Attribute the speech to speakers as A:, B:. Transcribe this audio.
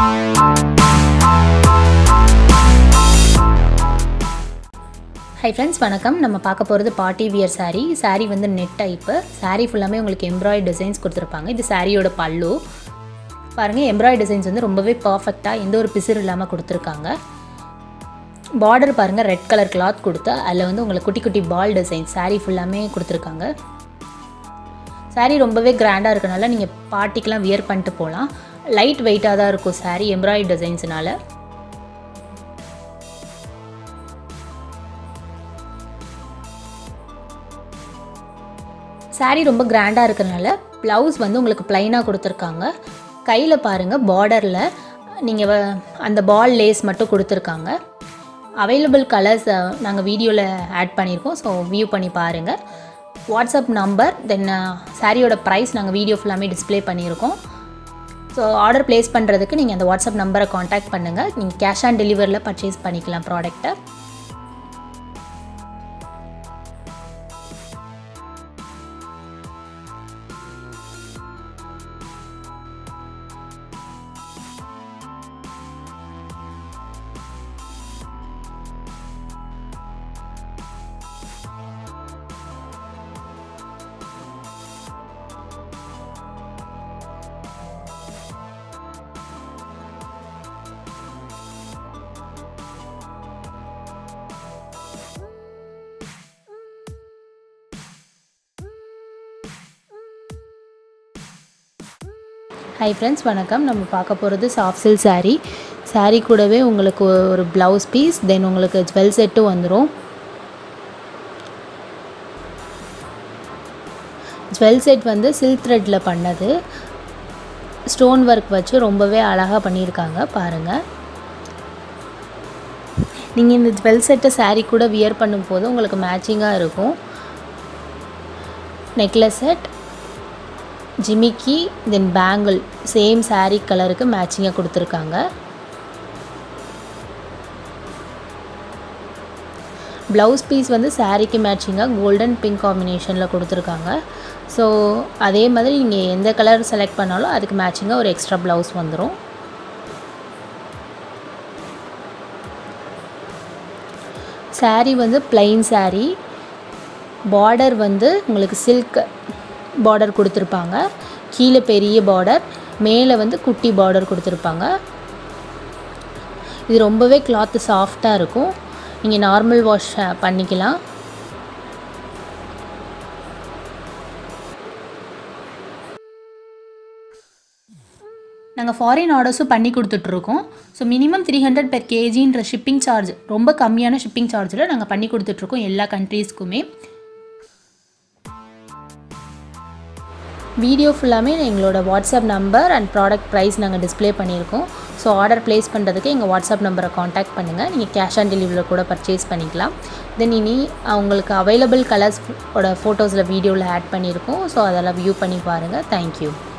A: hi friends வணக்கம் நம்ம பார்க்க போகிறது பார்ட்டி வியர் saree saree வந்து நெட் டைப்பு saree ஃபுல்லாமே உங்களுக்கு எம்ப்ராய்ட் டிசைன்ஸ் கொடுத்துருப்பாங்க இது சாரியோட பல்லு பாருங்கள் எம்ப்ராய்ட் டிசைன்ஸ் வந்து ரொம்பவே பர்ஃபெக்டாக எந்த ஒரு பிசிறு இல்லாமல் கொடுத்துருக்காங்க பார்டர் பாருங்கள் ரெட் கலர் கிளாத் கொடுத்து அதில் வந்து உங்களுக்கு குட்டி குட்டி பால் டிசைன் saree ஃபுல்லாமே கொடுத்துருக்காங்க saree ரொம்பவே கிராண்டாக இருக்கனால நீங்கள் பார்ட்டிக்கெலாம் வியர் பண்ணிட்டு போகலாம் லைட் வெயிட்டாக தான் இருக்கும் saree எம்ப்ராய்ட் டிசைன்ஸ்னால saree ரொம்ப கிராண்டாக இருக்கிறனால ப்ளவுஸ் வந்து உங்களுக்கு ப்ளைனாக கொடுத்துருக்காங்க கையில் பாருங்கள் பார்டரில் நீங்கள் அந்த பால் லேஸ் மட்டும் கொடுத்துருக்காங்க அவைலபிள் கலர்ஸ் நாங்கள் வீடியோவில் ஆட் பண்ணியிருக்கோம் ஸோ வியூ பண்ணி பாருங்கள் வாட்ஸ்அப் நம்பர் தென் சாரியோட ப்ரைஸ் நாங்கள் வீடியோ ஃபுல்லாமே டிஸ்ப்ளே பண்ணியிருக்கோம் ஸோ ஆர்டர் ப்ளேஸ் பண்ணுறதுக்கு நீங்கள் அந்த வாட்ஸ்அப் நம்பரை காண்டாக்ட் பண்ணுங்கள் நீங்கள் கேஷ் ஆன் டெலிவரியில் பர்ச்சேஸ் பண்ணிக்கலாம் ப்ராடக்ட்டை ஹை ஃப்ரெண்ட்ஸ் வணக்கம் நம்ம பார்க்க போகிறது சாஃப்ட் சில்க் saree saree கூடவே உங்களுக்கு ஒரு ப்ளவுஸ் பீஸ் தென் உங்களுக்கு ஜுவல் செட்டும் வந்துடும் ஜுவல் செட் வந்து சில்க் த்ரெட்டில் பண்ணது ஸ்டோன் ஒர்க் வச்சு ரொம்பவே அழகாக பண்ணியிருக்காங்க பாருங்கள் நீங்கள் இந்த ஜுவல் செட்டை saree கூட வியர் பண்ணும்போது உங்களுக்கு மேட்சிங்காக இருக்கும் நெக்லஸ் செட் ஜிமிக்கி தென் பேங்கிள் சேம் saree கலருக்கு மேட்சிங்காக கொடுத்துருக்காங்க ப்ளவுஸ் பீஸ் வந்து சாரீக்கு மேட்சிங்காக கோல்டன் பிங்க் காம்பினேஷனில் கொடுத்துருக்காங்க ஸோ அதே மாதிரி நீங்கள் எந்த கலர் செலக்ட் பண்ணாலும் அதுக்கு மேட்சிங்காக ஒரு எக்ஸ்ட்ரா ப்ளவுஸ் வந்துடும் saree வந்து plain saree பார்டர் வந்து உங்களுக்கு சில்க் பார்டர் கொடுத்துருப்பாங்க கீழே பெரிய பார்டர் மேலே வந்து குட்டி பார்டர் கொடுத்துருப்பாங்க இது ரொம்பவே கிளாத்து சாஃப்டாக இருக்கும் நீங்கள் நார்மல் வாஷ் பண்ணிக்கலாம் நாங்கள் ஃபாரின் ஆர்டர்ஸும் பண்ணி கொடுத்துட்ருக்கோம் so minimum three hundred per கேஜின்ற ஷிப்பிங் சார்ஜ் ரொம்ப கம்மியான ஷிப்பிங் சார்ஜில் நாங்கள் பண்ணி கொடுத்துட்ருக்கோம் எல்லா கண்ட்ரீஸ்க்குமே வீடியோ ஃபுல்லாமே எங்களோட WhatsApp number and product price நாங்கள் டிஸ்ப்ளே பண்ணியிருக்கோம் ஸோ ஆர்டர் ப்ளேஸ் பண்ணுறதுக்கு எங்கள் வாட்ஸ்அப் நம்பரை காண்டாக்ட் பண்ணுங்கள் நீங்கள் கேஷ் ஆன் டெலிவரியில் கூட பர்ச்சேஸ் பண்ணிக்கலாம் தென் இனி உங்களுக்கு அவைலபிள் கலர்ஸ் ஓட ஃபோட்டோஸில் வீடியோவில் ஆட் பண்ணியிருக்கோம் ஸோ அதெல்லாம் வியூ பண்ணி பாருங்கள் தேங்க்யூ